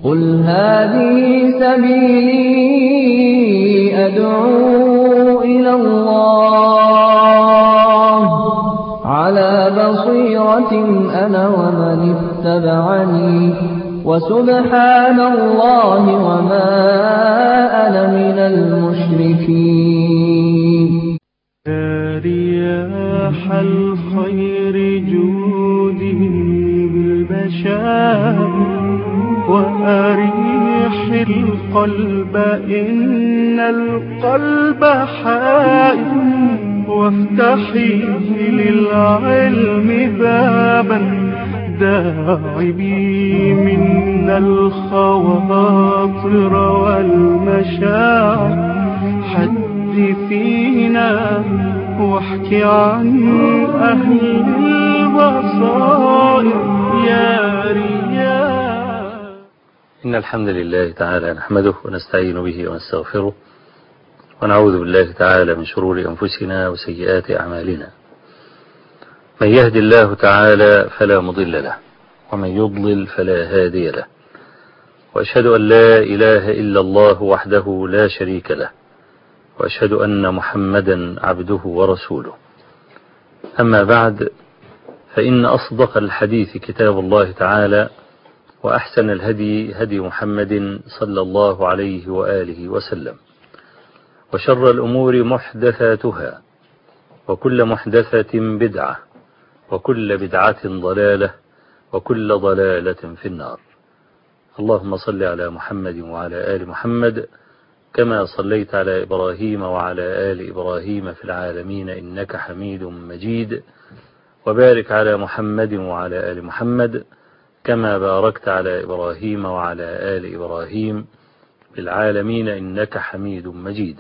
قل هذه سبيلي أدعو إلى الله على بصيرة أنا ومن اتبعني وسبحان الله وما أنا من المشركين يا رياح الخير جودي بالبشار وأريح القلب إن القلب حائر وافتحي للعلم بابا داعبي من الخواطر والمشاعر حدثينا واحكي عن أهل البصائر يا رياح إن الحمد لله تعالى نحمده ونستعين به ونستغفره ونعوذ بالله تعالى من شرور أنفسنا وسيئات أعمالنا من يهد الله تعالى فلا مضل له ومن يضلل فلا هادي له وأشهد أن لا إله إلا الله وحده لا شريك له وأشهد أن محمدا عبده ورسوله أما بعد فإن أصدق الحديث كتاب الله تعالى وأحسن الهدي هدي محمد صلى الله عليه وآله وسلم وشر الأمور محدثاتها وكل محدثة بدعة وكل بدعة ضلالة وكل ضلالة في النار اللهم صل على محمد وعلى آل محمد كما صليت على إبراهيم وعلى آل إبراهيم في العالمين إنك حميد مجيد وبارك على محمد وعلى آل محمد كما باركت على إبراهيم وعلى آل إبراهيم في العالمين إنك حميد مجيد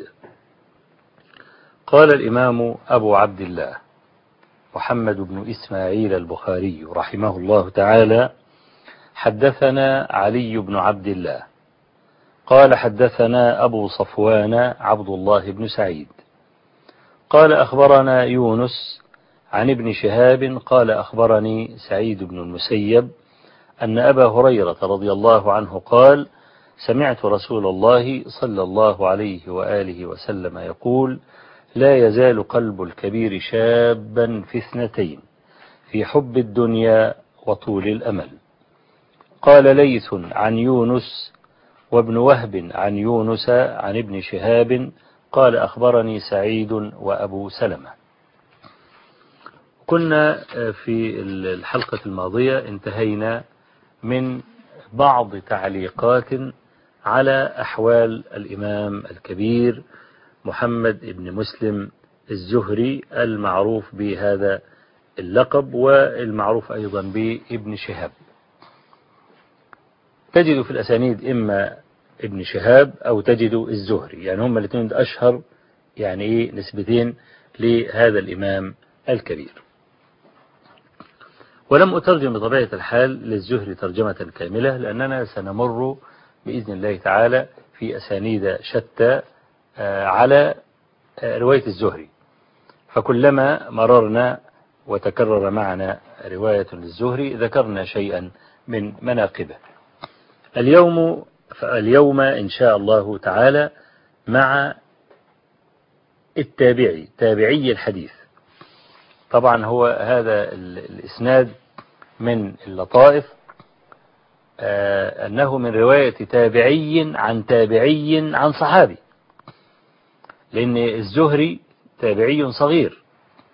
قال الإمام أبو عبد الله محمد بن إسماعيل البخاري رحمه الله تعالى حدثنا علي بن عبد الله قال حدثنا أبو صفوان عبد الله بن سعيد قال أخبرنا يونس عن ابن شهاب قال أخبرني سعيد بن المسيب أن أبا هريرة رضي الله عنه قال سمعت رسول الله صلى الله عليه وآله وسلم يقول لا يزال قلب الكبير شابا في اثنتين في حب الدنيا وطول الأمل قال ليث عن يونس وابن وهب عن يونس عن ابن شهاب قال أخبرني سعيد وأبو سلمة كنا في الحلقة الماضية انتهينا من بعض تعليقات على أحوال الإمام الكبير محمد بن مسلم الزهري المعروف بهذا اللقب والمعروف أيضا بابن شهاب تجد في الأسانيد إما ابن شهاب أو تجد الزهري يعني هم الاثنين أشهر يعني إيه نسبتين لهذا الإمام الكبير ولم أترجم بطبيعة الحال للزهري ترجمة كاملة لأننا سنمر بإذن الله تعالى في أسانيد شتى على رواية الزهري فكلما مررنا وتكرر معنا رواية للزهري ذكرنا شيئا من مناقبه اليوم اليوم إن شاء الله تعالى مع التابعي تابعي الحديث طبعا هو هذا الإسناد من اللطائف أنه من رواية تابعي عن تابعي عن صحابي لأن الزهري تابعي صغير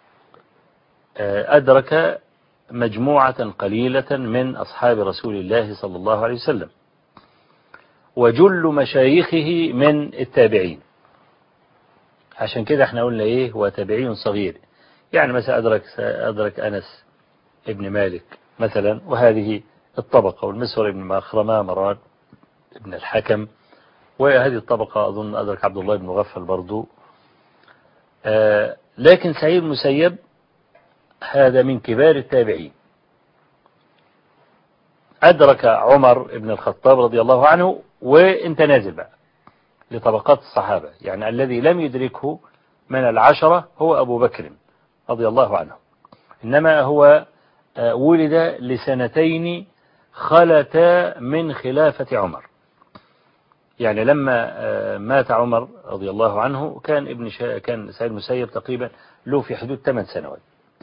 أدرك مجموعة قليلة من أصحاب رسول الله صلى الله عليه وسلم وجل مشايخه من التابعين عشان كده احنا قلنا ايه هو تابعي صغير يعني مثلا أدرك, أدرك أنس ابن مالك مثلا وهذه الطبقة والمسور ابن مخرمة مران ابن الحكم وهذه الطبقة أظن أدرك عبد الله بن مغفل برضو آه لكن سعيد المسيب هذا من كبار التابعين أدرك عمر بن الخطاب رضي الله عنه وانت نازل بقى لطبقات الصحابة يعني الذي لم يدركه من العشرة هو أبو بكر رضي الله عنه إنما هو ولد لسنتين خلتا من خلافة عمر يعني لما آه، مات عمر رضي الله عنه كان ابن شا... كان سعيد المسيب تقريبا له في حدود 8 سنوات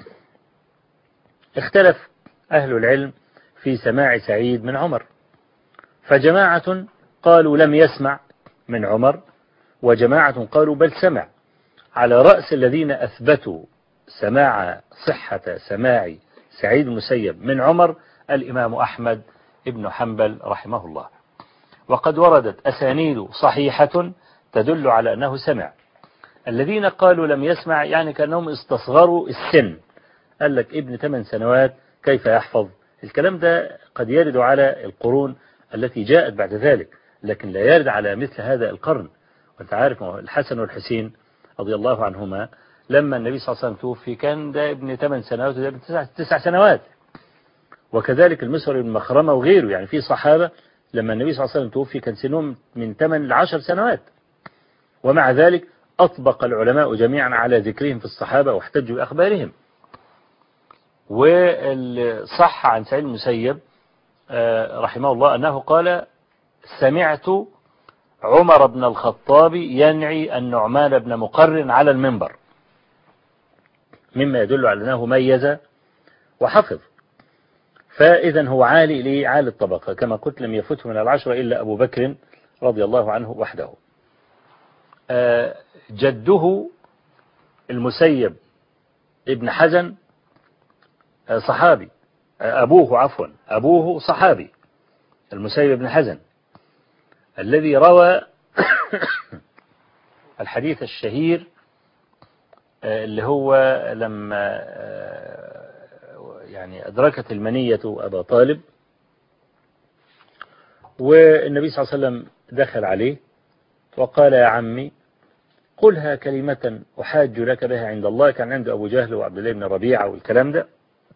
اختلف أهل العلم في سماع سعيد من عمر فجماعة قالوا لم يسمع من عمر وجماعة قالوا بل سمع على رأس الذين أثبتوا سماع صحة سماع سعيد المسيب من عمر الإمام أحمد ابن حنبل رحمه الله وقد وردت أسانيد صحيحة تدل على أنه سمع الذين قالوا لم يسمع يعني كأنهم استصغروا السن قال لك ابن ثمان سنوات كيف يحفظ الكلام ده قد يرد على القرون التي جاءت بعد ذلك لكن لا يرد على مثل هذا القرن وانت عارف الحسن والحسين رضي الله عنهما لما النبي صلى الله عليه وسلم توفي كان ده ابن ثمان سنوات وده ابن تسع, تسع سنوات وكذلك المسور بن مخرمة وغيره يعني في صحابة لما النبي صلى الله عليه وسلم توفي كان سنهم من 8 ل 10 سنوات ومع ذلك أطبق العلماء جميعا على ذكرهم في الصحابة واحتجوا بأخبارهم والصح عن سعيد المسيب آه، رحمه الله أنه قال سمعت عمر بن الخطاب ينعي النعمان بن مقرن على المنبر مما يدل على أنه ميز وحفظ فإذا هو عالي ليه عالي الطبقة كما قلت لم يفته من العشرة إلا أبو بكر رضي الله عنه وحده آه، جده المسيب ابن حزن آه، صحابي آه، أبوه عفوا أبوه صحابي المسيب بن حزن الذي روى الحديث الشهير اللي هو لما يعني أدركت المنية أبا طالب والنبي صلى الله عليه وسلم دخل عليه وقال يا عمي قلها كلمة أحاج لك بها عند الله كان عنده أبو جهل وعبد الله بن ربيعة والكلام ده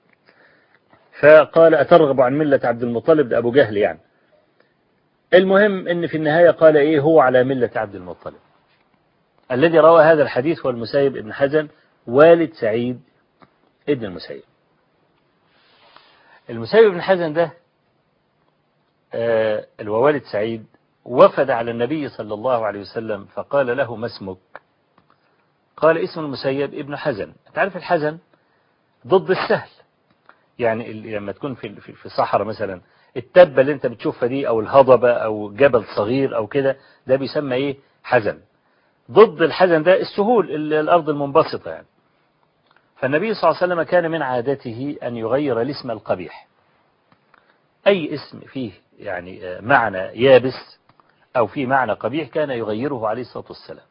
فقال أترغب عن ملة عبد المطلب ده أبو جهل يعني المهم ان في النهاية قال ايه هو على ملة عبد المطلب الذي روى هذا الحديث هو المسيب ابن حزن والد سعيد ابن المسيب المسيب بن حزن ده آه الوالد سعيد وفد على النبي صلى الله عليه وسلم فقال له ما اسمك قال اسم المسيب ابن حزن تعرف الحزن ضد السهل يعني لما تكون في في صحراء مثلا التبة اللي انت بتشوفها دي او الهضبة او جبل صغير او كده ده بيسمى ايه حزن ضد الحزن ده السهول الارض المنبسطة يعني فالنبي صلى الله عليه وسلم كان من عادته أن يغير الاسم القبيح أي اسم فيه يعني معنى يابس أو فيه معنى قبيح كان يغيره عليه الصلاة والسلام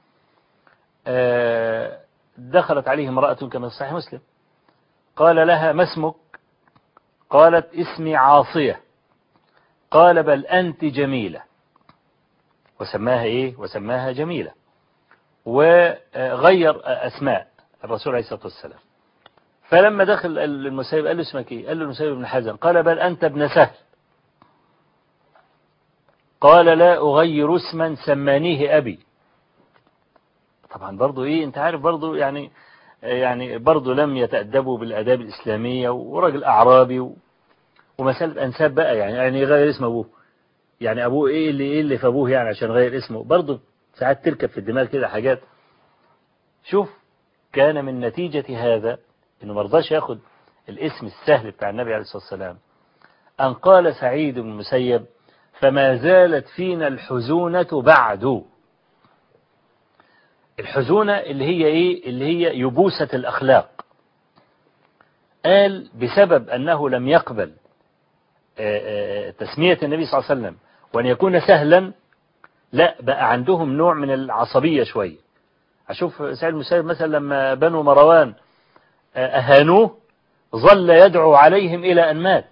دخلت عليه امرأة كما في صحيح مسلم قال لها ما اسمك قالت اسمي عاصية قال بل أنت جميلة وسماها إيه وسماها جميلة وغير أسماء الرسول عليه الصلاة والسلام فلما دخل المسيب قال له اسمك ايه قال له المسيب بن حزن قال بل أنت ابن سهل قال لا أغير اسما سمانيه أبي طبعا برضو ايه انت عارف برضو يعني يعني برضو لم يتأدبوا بالآداب الإسلامية وراجل أعرابي و... ومسألة أنساب بقى يعني يعني غير اسم أبوه يعني أبوه إيه اللي إيه اللي في أبوه يعني عشان غير اسمه برضو ساعات تركب في الدماغ كده حاجات شوف كان من نتيجة هذا انه مرضاش ياخد الاسم السهل بتاع النبي عليه الصلاة والسلام أن قال سعيد بن المسيب فما زالت فينا الحزونة بعد الحزونة اللي هي إيه اللي هي يبوسة الأخلاق قال بسبب أنه لم يقبل تسمية النبي صلى الله عليه وسلم وأن يكون سهلا لا بقى عندهم نوع من العصبية شوية أشوف سعيد المسيب مثلا لما بنو مروان أهانوه ظل يدعو عليهم إلى أن مات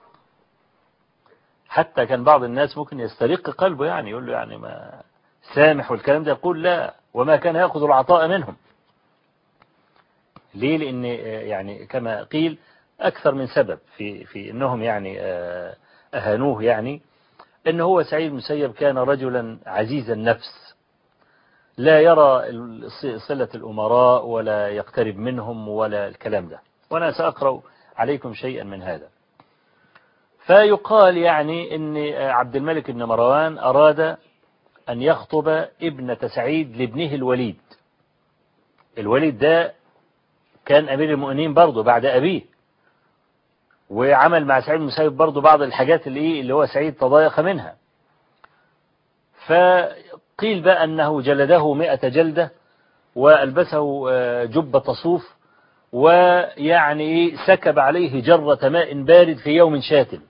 حتى كان بعض الناس ممكن يسترق قلبه يعني يقول له يعني ما سامح والكلام ده يقول لا وما كان يأخذ العطاء منهم ليه لأن يعني كما قيل أكثر من سبب في في أنهم يعني أهانوه يعني أنه هو سعيد المسيب كان رجلا عزيز النفس لا يرى صلة الأمراء ولا يقترب منهم ولا الكلام ده وأنا سأقرأ عليكم شيئا من هذا فيقال يعني ان عبد الملك بن مروان أراد أن يخطب ابنة سعيد لابنه الوليد الوليد ده كان أمير المؤمنين برضه بعد أبيه وعمل مع سعيد المسيب برضه بعض الحاجات اللي إيه اللي هو سعيد تضايق منها فقيل بقى أنه جلده مئة جلدة وألبسه جبة صوف ويعني إيه سكب عليه جرة ماء بارد في يوم شاتم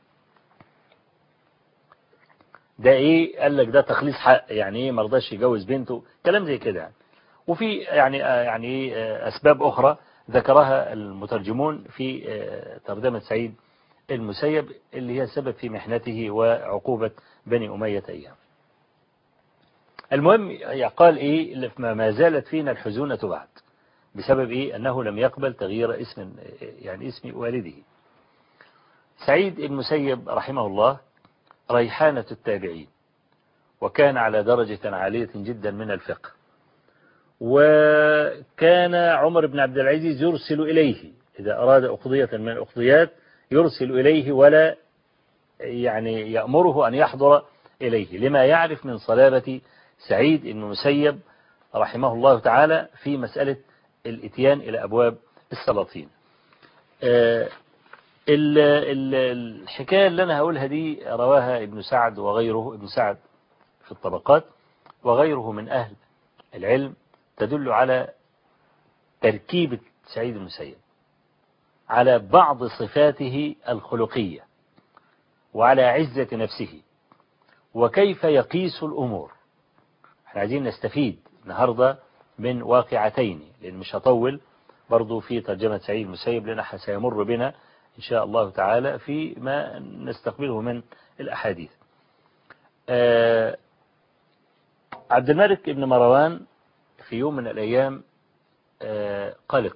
ده ايه قال لك ده تخليص حق يعني ايه ما رضاش يجوز بنته كلام زي كده يعني وفي يعني يعني ايه اسباب اخرى ذكرها المترجمون في ترجمة سعيد المسيب اللي هي سبب في محنته وعقوبة بني أمية أيام المهم يقال إيه ما زالت فينا الحزونة بعد بسبب إيه أنه لم يقبل تغيير اسم يعني اسم والده سعيد المسيب رحمه الله ريحانة التابعين وكان على درجة عالية جدا من الفقه وكان عمر بن عبد العزيز يرسل إليه إذا أراد أقضية من الأقضيات يرسل إليه ولا يعني يأمره أن يحضر إليه لما يعرف من صلابة سعيد بن مسيب رحمه الله تعالى في مسألة الاتيان إلى أبواب السلاطين الحكاية اللي أنا هقولها دي رواها ابن سعد وغيره ابن سعد في الطبقات وغيره من أهل العلم تدل على تركيبة سعيد المسيب على بعض صفاته الخلقية وعلى عزة نفسه وكيف يقيس الأمور احنا عايزين نستفيد النهاردة من واقعتين لأن مش هطول برضو في ترجمة سعيد المسيب لأن سيمر بنا إن شاء الله تعالى في ما نستقبله من الأحاديث آه عبد الملك بن مروان في يوم من الأيام آه قلق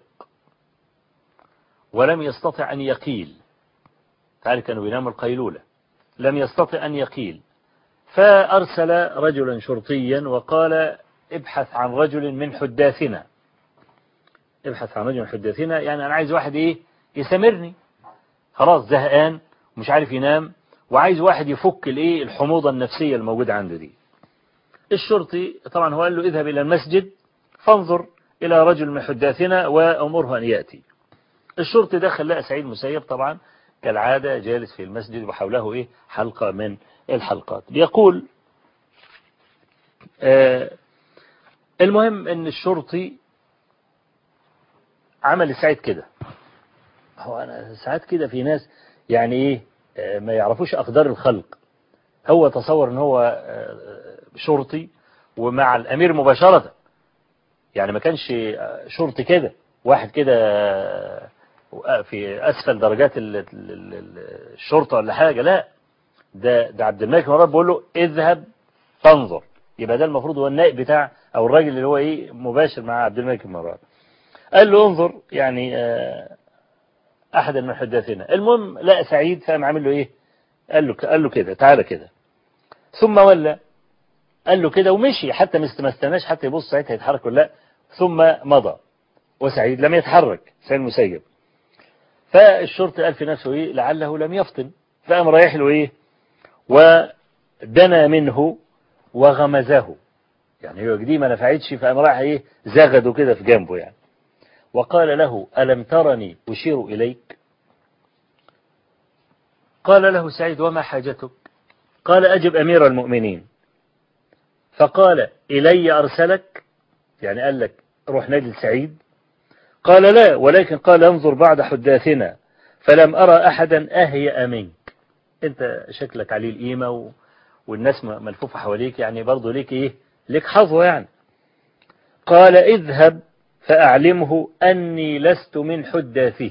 ولم يستطع أن يقيل تعالى كانوا بيناموا القيلولة لم يستطع أن يقيل فأرسل رجلا شرطيا وقال ابحث عن رجل من حداثنا ابحث عن رجل من حداثنا يعني أنا عايز واحد إيه يسامرني خلاص زهقان ومش عارف ينام وعايز واحد يفك الايه الحموضة النفسية الموجودة عنده دي الشرطي طبعا هو قال له اذهب إلى المسجد فانظر إلى رجل من حداثنا وأمره أن يأتي الشرطي دخل لقى سعيد مسيب طبعا كالعادة جالس في المسجد وحوله إيه حلقة من الحلقات بيقول آه المهم ان الشرطي عمل سعيد كده هو أنا ساعات كده في ناس يعني إيه ما يعرفوش أقدار الخلق هو تصور ان هو شرطي ومع الأمير مباشرة يعني ما كانش شرطي كده واحد كده في أسفل درجات الشرطة ولا حاجة لا ده ده عبد الملك مرات بيقول له اذهب فانظر يبقى ده المفروض هو النائب بتاع أو الراجل اللي هو إيه مباشر مع عبد الملك مرات قال له انظر يعني أحد من حداثنا المهم لقى سعيد فقام عامل له إيه قال له قال له كده تعالى كده ثم ولا قال له كده ومشي حتى ما استناش حتى يبص سعيد هيتحرك ولا لا ثم مضى وسعيد لم يتحرك سعيد المسيب فالشرطي قال في نفسه إيه لعله لم يفطن فقام رايح له إيه ودنا منه وغمزه يعني هو دي ما نفعتش فقام راح إيه زغده كده في جنبه يعني وقال له ألم ترني أشير إليك قال له سعيد وما حاجتك قال أجب أمير المؤمنين فقال إلي أرسلك يعني قال لك روح نجل سعيد قال لا ولكن قال انظر بعد حداثنا فلم أرى أحدا أهيأ منك أنت شكلك عليه القيمة و... والناس ملفوفة حواليك يعني برضه ليك إيه ليك حظوة يعني قال اذهب فأعلمه أني لست من حداثه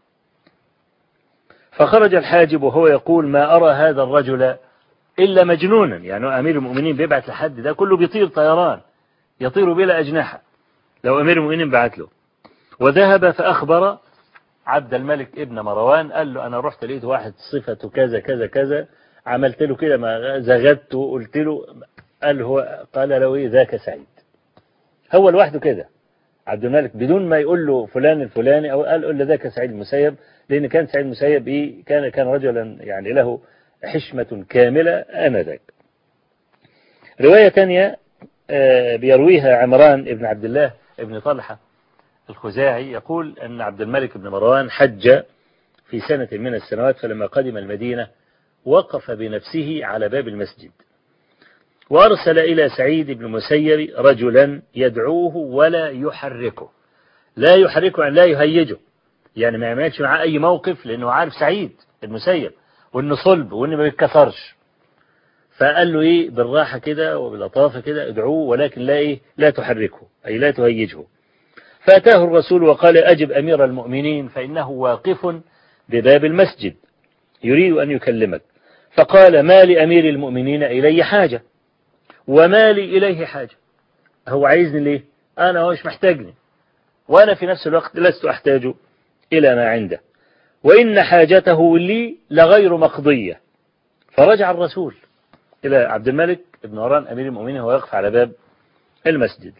فخرج الحاجب وهو يقول ما أرى هذا الرجل إلا مجنونا يعني أمير المؤمنين بيبعت لحد ده كله بيطير طيران يطير بلا أجنحة لو أمير المؤمنين بعت له وذهب فأخبر عبد الملك ابن مروان قال له أنا رحت لقيت واحد صفته كذا كذا كذا عملت له كده ما زغدته وقلت له قال هو قال له إيه ذاك سعيد هو لوحده كده عبد الملك بدون ما يقول له فلان الفلاني أو قال قل له ذاك سعيد المسيب لأن كان سعيد المسيب إيه كان كان رجلا يعني له حشمة كاملة آنذاك رواية تانية آه، بيرويها عمران ابن عبد الله ابن طلحة الخزاعي يقول أن عبد الملك بن مروان حج في سنة من السنوات فلما قدم المدينة وقف بنفسه على باب المسجد وأرسل إلى سعيد بن مسيب رجلا يدعوه ولا يحركه لا يحركه يعني لا يهيجه يعني ما يعملش معاه أي موقف لأنه عارف سعيد المسيب وإنه صلب وإنه ما بيتكسرش فقال له إيه بالراحة كده وباللطافة كده ادعوه ولكن لا إيه لا تحركه أي لا تهيجه فأتاه الرسول وقال أجب أمير المؤمنين فإنه واقف بباب المسجد يريد أن يكلمك فقال ما لأمير المؤمنين إلي حاجة وما لي إليه حاجة هو عايزني ليه أنا هو مش محتاجني وأنا في نفس الوقت لست أحتاج إلى ما عنده وإن حاجته لي لغير مقضية فرجع الرسول إلى عبد الملك بن مروان أمير المؤمنين وهو يقف على باب المسجد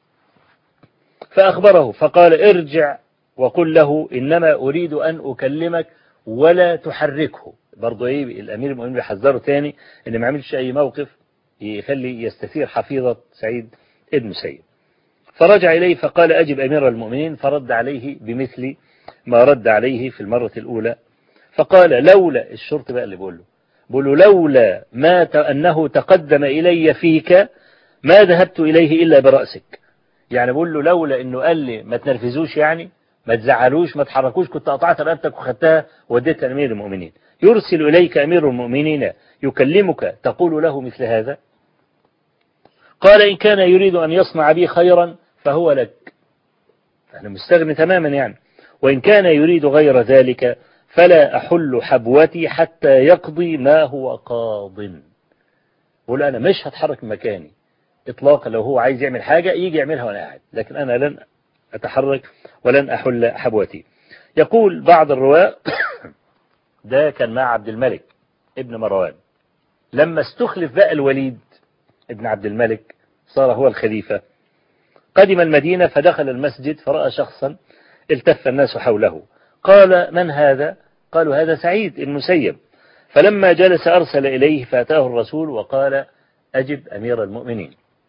فأخبره فقال ارجع وقل له إنما أريد أن أكلمك ولا تحركه برضه إيه الأمير المؤمنين بيحذره تاني إن ما عملش أي موقف يخلي يستثير حفيظة سعيد ابن سيد فرجع إليه فقال أجب أمير المؤمنين فرد عليه بمثل ما رد عليه في المرة الأولى فقال لولا الشرط بقى اللي بقول له بقول له لولا ما ت- أنه تقدم إلي فيك ما ذهبت إليه إلا برأسك يعني بقول له لولا أنه قال لي ما تنرفزوش يعني ما تزعلوش ما تحركوش كنت قطعت رقبتك وخدتها وديتها لأمير المؤمنين يرسل إليك أمير المؤمنين يكلمك تقول له مثل هذا قال إن كان يريد أن يصنع بي خيرا فهو لك أنا مستغني تماما يعني وإن كان يريد غير ذلك فلا أحل حبوتي حتى يقضي ما هو قاض بقول أنا مش هتحرك من مكاني إطلاقا لو هو عايز يعمل حاجة يجي يعملها وأنا قاعد لكن أنا لن أتحرك ولن أحل حبوتي يقول بعض الرواة ده كان مع عبد الملك ابن مروان لما استخلف بقى الوليد ابن عبد الملك صار هو الخليفة قدم المدينة فدخل المسجد فرأى شخصا التف الناس حوله قال من هذا قالوا هذا سعيد المسيب فلما جلس أرسل إليه فأتاه الرسول وقال أجب أمير المؤمنين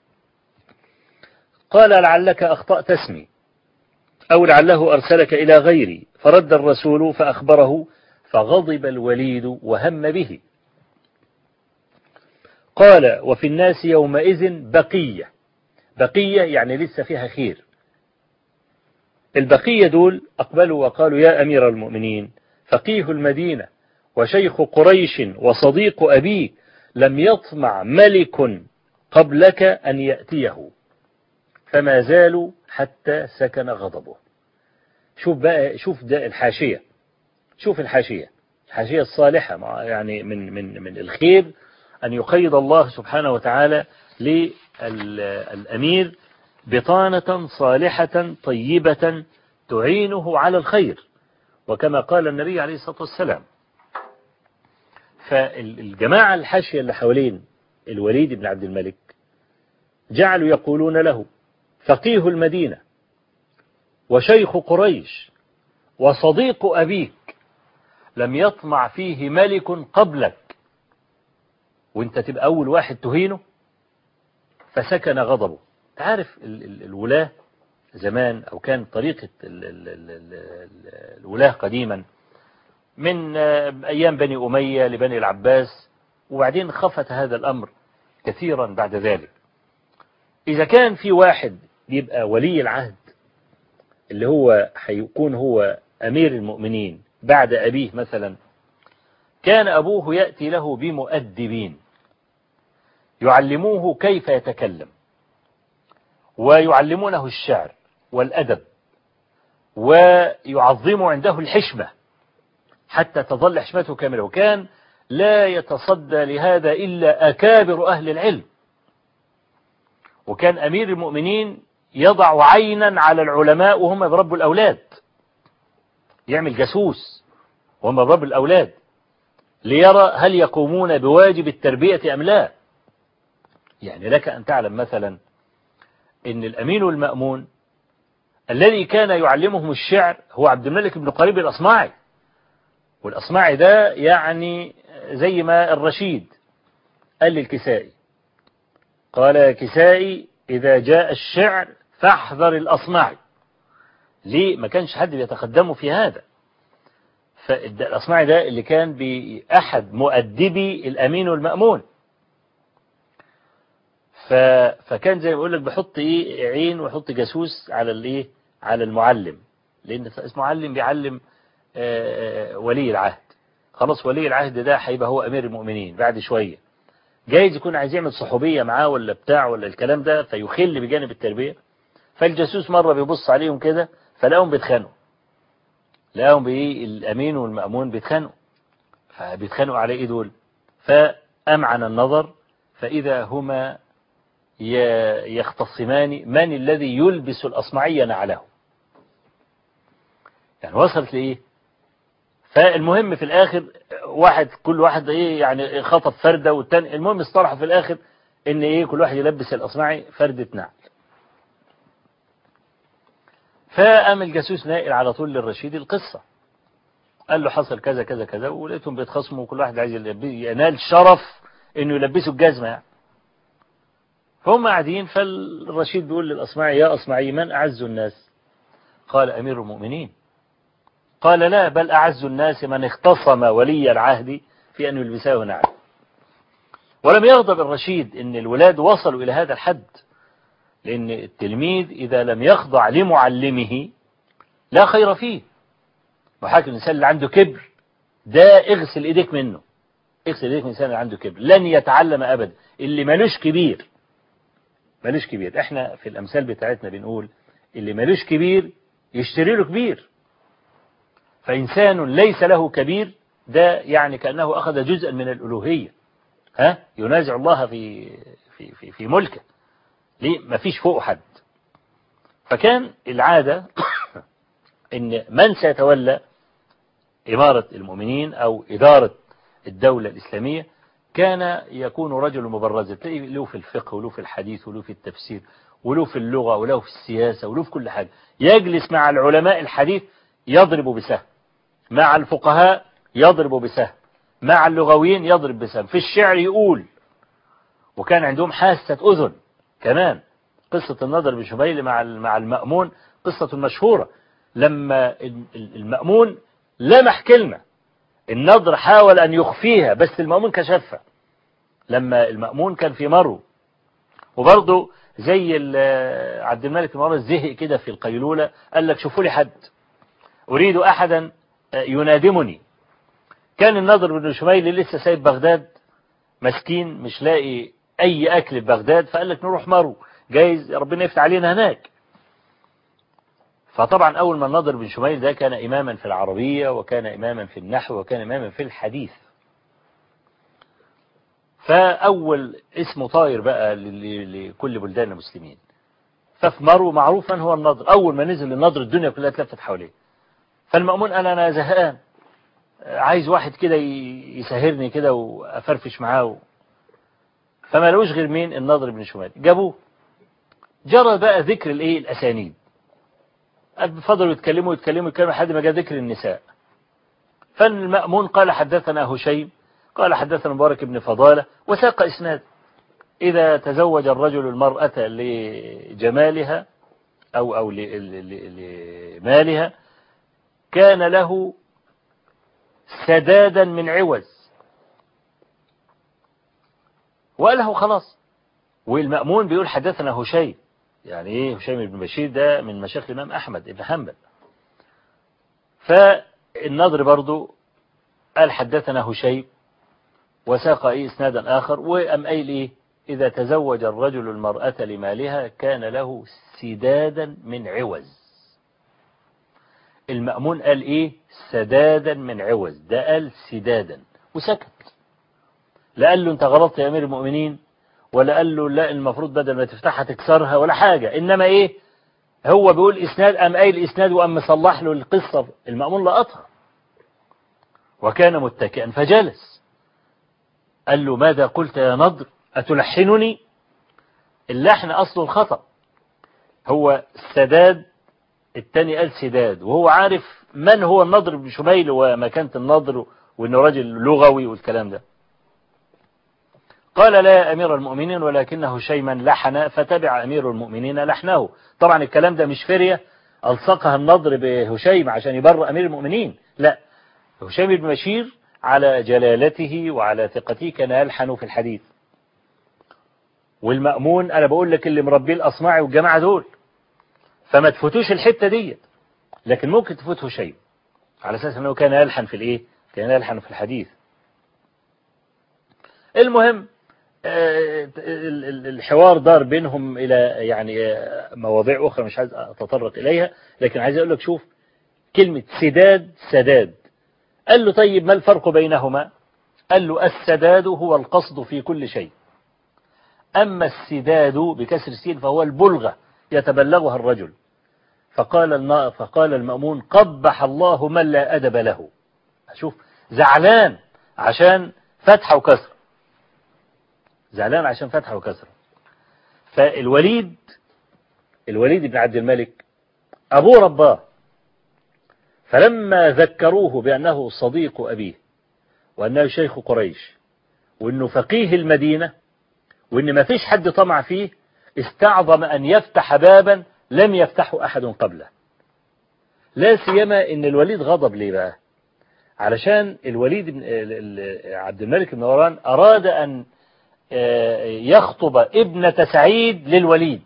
قال لعلك أخطأت اسمي أو لعله أرسلك إلى غيري فرد الرسول فأخبره فغضب الوليد وهم به قال وفي الناس يومئذ بقية بقية يعني لسه فيها خير البقية دول أقبلوا وقالوا يا أمير المؤمنين فقيه المدينة وشيخ قريش وصديق أبيه لم يطمع ملك قبلك أن يأتيه فما زالوا حتى سكن غضبه شوف بقى شوف ده الحاشية شوف الحاشية الحاشية الصالحة مع- يعني من من من الخير أن يقيد الله سبحانه وتعالى للأمير بطانة صالحة طيبة تعينه على الخير وكما قال النبي عليه الصلاة والسلام فالجماعة الحاشية اللي حوالين الوليد بن عبد الملك جعلوا يقولون له فقيه المدينة وشيخ قريش وصديق أبيك لم يطمع فيه ملك قبلك وانت تبقى أول واحد تهينه فسكن غضبه تعرف ال- ال- الولاة زمان أو كان طريقة ال- ال- ال- ال- الولاة قديما من آه، أيام بني أمية لبني العباس وبعدين خفت هذا الأمر كثيرا بعد ذلك إذا كان في واحد يبقى ولي العهد اللي هو هيكون هو أمير المؤمنين بعد أبيه مثلا كان أبوه يأتي له بمؤدبين يعلموه كيف يتكلم ويعلمونه الشعر والأدب ويعظموا عنده الحشمة حتى تظل حشمته كاملة وكان لا يتصدى لهذا إلا أكابر أهل العلم وكان أمير المؤمنين يضع عينا على العلماء وهم بربوا الأولاد يعمل جاسوس وهم بربوا الأولاد ليرى هل يقومون بواجب التربية أم لا يعني لك أن تعلم مثلا أن الأمين المأمون الذي كان يعلمهم الشعر هو عبد الملك بن قريب الأصمعي والأصمعي ده يعني زي ما الرشيد قال للكسائي قال يا كسائي إذا جاء الشعر فاحذر الأصمعي ليه ما كانش حد بيتقدمه في هذا فالأصمعي ده اللي كان بأحد مؤدبي الأمين والمأمون ف... فكان زي ما بقول لك بحط ايه عين ويحط جاسوس على الايه على المعلم لان اسمه معلم بيعلم آه، ولي العهد خلاص ولي العهد ده هيبقى هو امير المؤمنين بعد شويه جايز يكون عايز يعمل صحوبيه معاه ولا بتاع ولا الكلام ده فيخل بجانب التربيه فالجاسوس مره بيبص عليهم كده فلاقيهم بيتخانقوا لقاهم بايه الامين والمامون بيتخانقوا فبيتخانقوا على ايه دول فامعن النظر فاذا هما ي- يختصمان من الذي يلبس الأصمعي نعله يعني وصلت لإيه فالمهم في الآخر واحد كل واحد إيه يعني خطف فردة والتاني المهم اصطلحوا في الآخر إن إيه كل واحد يلبس الأصمعي فردة نعل فقام الجاسوس ناقل على طول للرشيد القصة قال له حصل كذا كذا كذا ولقيتهم بيتخاصموا وكل واحد عايز يلبس- ينال شرف انه يلبسه الجزمة يعني فهم قاعدين فالرشيد بيقول للأصمعي يا أصمعي من أعز الناس قال أمير المؤمنين قال لا بل أعز الناس من اختصم ولي العهد في أن يلبسه نعل ولم يغضب الرشيد أن الولاد وصلوا إلى هذا الحد لأن التلميذ إذا لم يخضع لمعلمه لا خير فيه وحاكم الإنسان اللي عنده كبر ده اغسل إيديك منه اغسل إيديك من الإنسان اللي عنده كبر لن يتعلم أبدا اللي ملوش كبير ملوش كبير احنا في الأمثال بتاعتنا بنقول اللي ملوش كبير يشتري له كبير فإنسان ليس له كبير ده يعني كأنه أخذ جزءا من الألوهية ها ينازع الله في في في, في ملكه ليه ما فيش فوق حد فكان العادة ان من سيتولى إمارة المؤمنين أو إدارة الدولة الإسلامية كان يكون رجل مبرزا تلاقيه له في الفقه وله في الحديث وله في التفسير وله في اللغة وله في السياسة وله في كل حاجة يجلس مع العلماء الحديث يضرب بسهم مع الفقهاء يضرب بسهم مع اللغويين يضرب بسهم في الشعر يقول وكان عندهم حاسة أذن كمان قصة النضر بن شبيل مع مع المأمون قصة مشهورة لما المأمون لمح كلمة النضر حاول أن يخفيها بس المأمون كشفها لما المأمون كان في مرو وبرضه زي عبد الملك بن مروان زهق كده في القيلولة قال لك شوفوا لي حد أريد أحدا ينادمني كان النضر بن شميل لسه سايب بغداد مسكين مش لاقي أي أكل في بغداد فقال لك نروح مرو جايز ربنا يفتح علينا هناك فطبعا أول ما النضر بن شميل ده كان إماما في العربية وكان إماما في النحو وكان إماما في الحديث فأول اسمه طاير بقى لكل بلدان المسلمين ففي مرو معروف من هو النضر أول ما نزل النضر الدنيا كلها اتلفت حواليه فالمأمون قال أنا زهقان عايز واحد كده يسهرني كده وأفرفش معاه فما لقوش غير مين النضر بن شمال جابوه جرى بقى ذكر الايه الأسانيد فضلوا يتكلموا يتكلموا يتكلموا لحد ما جاء ذكر النساء فالمأمون قال حدثنا هشيم قال حدثنا مبارك بن فضالة وساق إسناد إذا تزوج الرجل المرأة لجمالها أو أو لمالها كان له سدادا من عوز وقال له خلاص والمأمون بيقول حدثنا هشيم يعني ايه هشيم بن بشير ده من مشايخ الإمام أحمد بن حنبل فالنضر برضو قال حدثنا هشيم وساق ايه اسنادا آخر وأم قايل ايه إذا تزوج الرجل المرأة لمالها كان له سدادا من عوز المأمون قال ايه سدادا من عوز ده قال سدادا وسكت لا قال له انت غلطت يا امير المؤمنين ولا قال له لا المفروض بدل ما تفتحها تكسرها ولا حاجة انما ايه هو بيقول اسناد ام قايل اسناد وام مصلح له القصة المأمون لقطها وكان متكئا فجلس قال له ماذا قلت يا نضر أتلحنني اللحن أصل الخطأ هو السداد التاني قال سداد وهو عارف من هو النضر بن شميل ومكانة النضر وانه راجل لغوي والكلام ده قال لا يا أمير المؤمنين ولكنه شيما لحن فتبع أمير المؤمنين لحنه طبعا الكلام ده مش فرية ألصقها النضر بهشيم عشان يبر أمير المؤمنين لا هشيم بن بشير على جلالته وعلى ثقته كان يلحن في الحديث والمأمون أنا بقول لك اللي مربيه الأصماعي والجماعة دول فما تفوتوش الحتة دي لكن ممكن تفوت هشيم على أساس أنه كان يلحن في الإيه كان يلحن في الحديث المهم الحوار دار بينهم إلى يعني مواضيع أخرى مش عايز أتطرق إليها لكن عايز أقول لك شوف كلمة سداد سداد قال له طيب ما الفرق بينهما قال له السداد هو القصد في كل شيء أما السداد بكسر السين فهو البلغة يتبلغها الرجل فقال فقال المأمون قبح الله من لا أدب له شوف زعلان عشان فتحة وكسر زعلان عشان فتحة وكسرة فالوليد الوليد بن عبد الملك أبوه رباه فلما ذكروه بأنه صديق أبيه وأنه شيخ قريش وأنه فقيه المدينة وأن ما فيش حد طمع فيه استعظم أن يفتح بابا لم يفتحه أحد قبله لا سيما أن الوليد غضب ليه بقى علشان الوليد بن عبد الملك بن مروان أراد أن يخطب ابنة سعيد للوليد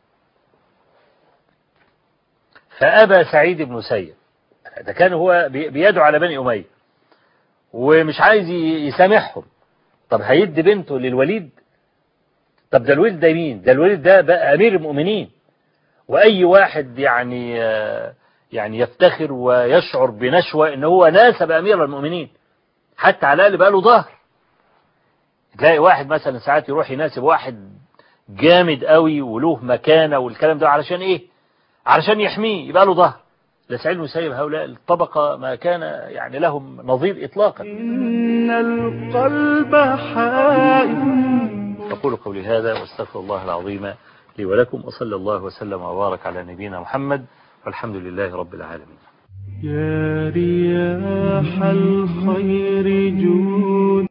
فأبى سعيد بن سيد ده كان هو بيدعو على بني أمية ومش عايز يسامحهم طب هيدي بنته للوليد طب ده الوليد ده مين ده الوليد ده بقى أمير المؤمنين وأي واحد يعني يعني يفتخر ويشعر بنشوة ان هو ناسب أمير المؤمنين حتى على الأقل بقى له ظهر تلاقي واحد مثلا ساعات يروح يناسب واحد جامد قوي وله مكانة والكلام ده علشان ايه علشان يحميه يبقى له ظهر لسعيد المسيب هؤلاء الطبقة ما كان يعني لهم نظير إطلاقا إن القلب حائف أقول قولي هذا واستغفر الله العظيم لي ولكم وصلى الله وسلم وبارك على نبينا محمد والحمد لله رب العالمين يا رياح الخير جود